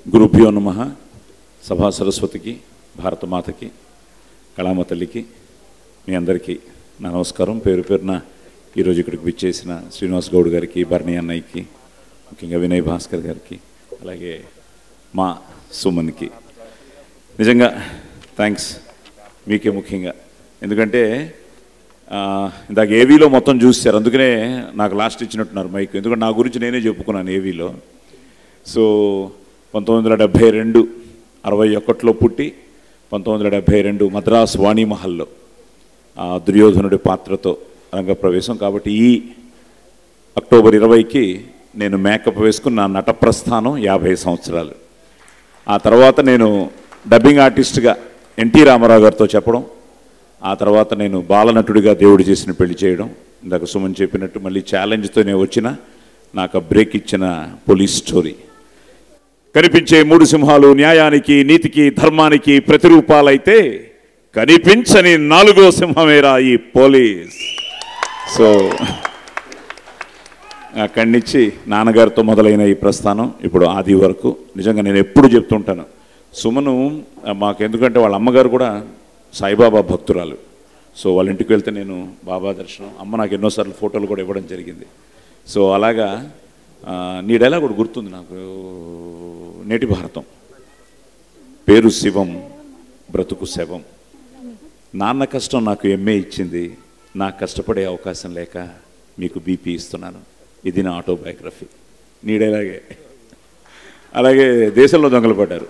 గురుభ్యో నమ సభా సరస్వతికి భారతమాతకి కళామ తల్లికి మీ అందరికీ నా నమస్కారం పేరు పేరున ఈరోజు ఇక్కడికి విచ్చేసిన శ్రీనివాస్ గౌడ్ గారికి భరణి అన్నయ్యకి ముఖ్యంగా వినయ్ భాస్కర్ గారికి అలాగే మా సుమన్కి నిజంగా థ్యాంక్స్ మీకే ముఖ్యంగా ఎందుకంటే ఆ, ఇందాక ఏవీలో మొత్తం చూశారు అందుకనే నాకు లాస్ట్ ఇచ్చినట్టున్నారు మైక్ ఎందుకంటే నా గురించి నేనే చెప్పుకున్నాను ఏవీలో సో పంతొమ్మిది వందల డెబ్భై రెండు అరవై ఒకటిలో పుట్టి పంతొమ్మిది వందల డెబ్భై రెండు మద్రాస్ వాణిమహల్లో ఆ దుర్యోధనుడి పాత్రతో రంగప్రవేశం కాబట్టి ఈ అక్టోబర్ ఇరవైకి నేను మేకప్ వేసుకున్న నా నట ప్రస్థానం యాభై సంవత్సరాలు ఆ తర్వాత నేను డబ్బింగ్ ఆర్టిస్ట్గా ఎన్టీ రామారావు గారితో చెప్పడం ఆ తర్వాత నేను బాలనటుడిగా దేవుడు చేసిన పెళ్లి చేయడం ఇందాక సుమన్ చెప్పినట్టు మళ్ళీ ఛాలెంజ్తోనే వచ్చిన నాకు ఆ బ్రేక్ ఇచ్చిన పోలీస్ స్టోరీ కనిపించే మూడు సింహాలు న్యాయానికి నీతికి ధర్మానికి ప్రతిరూపాలైతే కనిపించని నాలుగో సింహమేరా ఈ పోలీస్ సో అక్కడి నుంచి నాన్నగారితో మొదలైన ఈ ప్రస్థానం ఇప్పుడు ఆది వరకు నిజంగా నేను ఎప్పుడు చెప్తుంటాను సుమను ఆ, మాకు ఎందుకంటే వాళ్ళ అమ్మగారు కూడా సాయిబాబా భక్తురాలు సో వాళ్ళ ఇంటికి వెళ్తే నేను బాబా దర్శనం అమ్మ నాకు ఎన్నోసార్లు ఫోటోలు కూడా ఇవ్వడం జరిగింది సో అలాగా ఆ, నీ డైలాగ్ కూడా గుర్తుంది నాకు నేటి భారతం పేరు శివం బ్రతుకు శవం నాన్న కష్టం నాకు ఎంఏ ఇచ్చింది నాకు కష్టపడే అవకాశం లేక మీకు బీపీ ఇస్తున్నాను ఇది నా ఆటోబయోగ్రఫీ నీడేలాగే అలాగే దేశంలో దొంగలు పడ్డారు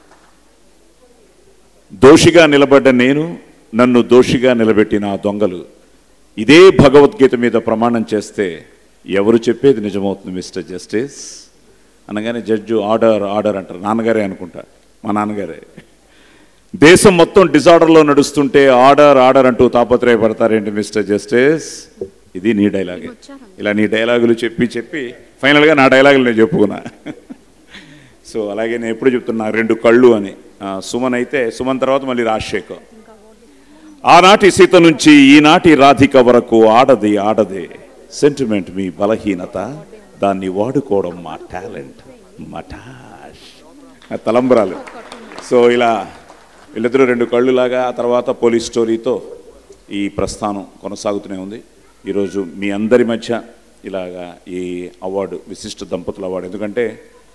దోషిగా నిలబడ్డ నేను నన్ను దోషిగా నిలబెట్టిన ఆ దొంగలు ఇదే భగవద్గీత మీద ప్రమాణం చేస్తే ఎవరు చెప్పేది నిజమవుతుంది మిస్టర్ జస్టిస్ అనగానే జడ్జు ఆర్డర్ ఆర్డర్ అంటారు నాన్నగారే అనుకుంటా మా నాన్నగారే దేశం మొత్తం డిజార్డర్లో నడుస్తుంటే ఆర్డర్ ఆర్డర్ అంటూ తాపత్రయపడతారేంటి మిస్టర్ జస్టిస్ ఇది నీ డైలాగే ఇలా నీ డైలాగులు చెప్పి చెప్పి ఫైనల్గా నా డైలాగులు నేను చెప్పుకున్నా సో అలాగే నేను ఎప్పుడు చెప్తున్నా రెండు కళ్ళు అని ఆ, సుమన్ అయితే సుమన్ తర్వాత మళ్ళీ రాజశేఖర్ ఆనాటి సీత నుంచి ఈనాటి రాధిక వరకు ఆడది ఆడదే సెంటిమెంట్ మీ బలహీనత దాన్ని వాడుకోవడం మా టాలెంట్ మటాష్ ఆ తలంబరాలు సో ఇలా వీళ్ళిద్దరూ రెండు కళ్ళు లాగా ఆ తర్వాత పోలీస్ స్టోరీతో ఈ ప్రస్థానం కొనసాగుతూనే ఉంది ఈరోజు మీ అందరి మధ్య ఇలాగా ఈ అవార్డు విశిష్ట దంపతుల అవార్డు ఎందుకంటే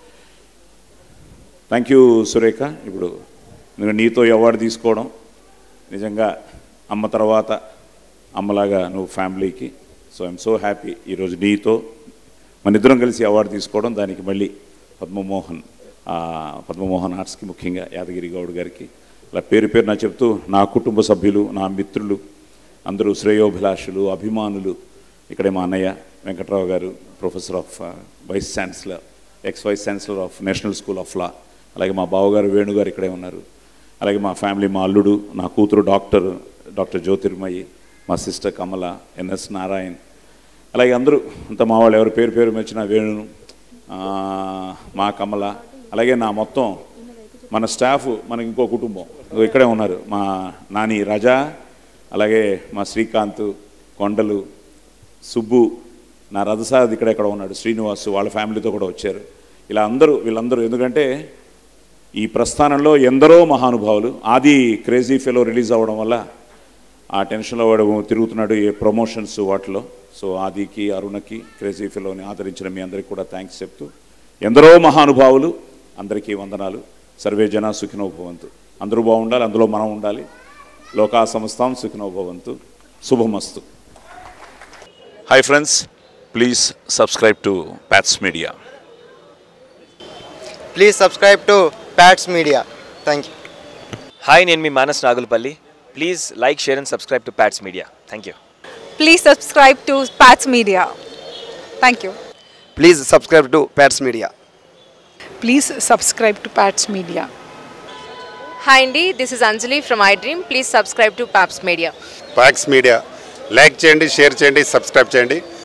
థ్యాంక్ యూ సురేఖ ఇప్పుడు ఎందుకంటే నీతో ఈ అవార్డు తీసుకోవడం నిజంగా అమ్మ తర్వాత అమ్మలాగా నువ్వు ఫ్యామిలీకి సో ఐఎమ్ సో హ్యాపీ ఈరోజు నీతో మన ఇద్దరం కలిసి అవార్డు తీసుకోవడం దానికి మళ్ళీ పద్మమోహన్ ఆ, పద్మమోహన్ ఆర్ట్స్కి ముఖ్యంగా యాదగిరి గౌడ్ గారికి అలా పేరు పేరు నా చెప్తూ నా కుటుంబ సభ్యులు నా మిత్రులు అందరూ శ్రేయోభిలాషులు అభిమానులు ఇక్కడే మా అన్నయ్య వెంకట్రావు గారు professor of vice chancellor ex vice chancellor of national school of law అలాగే మా బావగారు వేణు గారు ఇక్కడే ఉన్నారు అలాగే మా ఫ్యామిలీ మా అల్లుడు నా కూతురు డాక్టర్ డాక్టర్ జ్యోతిర్మయి మా సిస్టర్ కమల ఎన్ఎస్ నారాయణ్ అలాగే అందరూ అంత మా వాళ్ళు ఎవరు పేరు పేరు మెచ్చిన వేణు ఆ, మా కమల అలాగే నా మొత్తం మన స్టాఫ్ మనకి ఇంకో కుటుంబం ఇదిగో ఇక్కడే ఉన్నారు మా నాని రాజా అలాగే మా శ్రీకాంత్ కొండలు సుబ్బు నా రథసారథి ఇక్కడ ఇక్కడ ఉన్నాడు శ్రీనివాసు వాళ్ళ ఫ్యామిలీతో కూడా వచ్చారు ఇలా అందరూ వీళ్ళందరూ ఎందుకంటే ఈ ప్రస్థానంలో ఎందరో మహానుభావులు ఆది క్రేజీ ఫెలో రిలీజ్ అవ్వడం వల్ల ఆ టెన్షన్లో వాడు తిరుగుతున్నాడు ఏ ప్రమోషన్స్ వాటిలో సో ఆదికి అరుణకి క్రేజీ ఫెలోని ఆదరించిన మీ అందరికీ కూడా థ్యాంక్స్ చెప్తూ ఎందరో మహానుభావులు అందరికీ వందనాలు సర్వే జన సుఖినో భవంతు అందరూ బాగుండాలి అందులో మనం ఉండాలి లోకా సంస్థాం సుఖినో భవంతు శుభమస్తు hi friends please subscribe to Pats Media please subscribe to Pats Media thank you hi నేను మీ Manas Nagulapalli please like share and subscribe to Pats Media thank you Please subscribe to Pats Media. Thank you. Please subscribe to Pats Media Please subscribe to Pats Media. Hi అండి this is Anjali from iDream please subscribe to Pops Media Pax Media like చేయండి share చేయండి subscribe చేయండి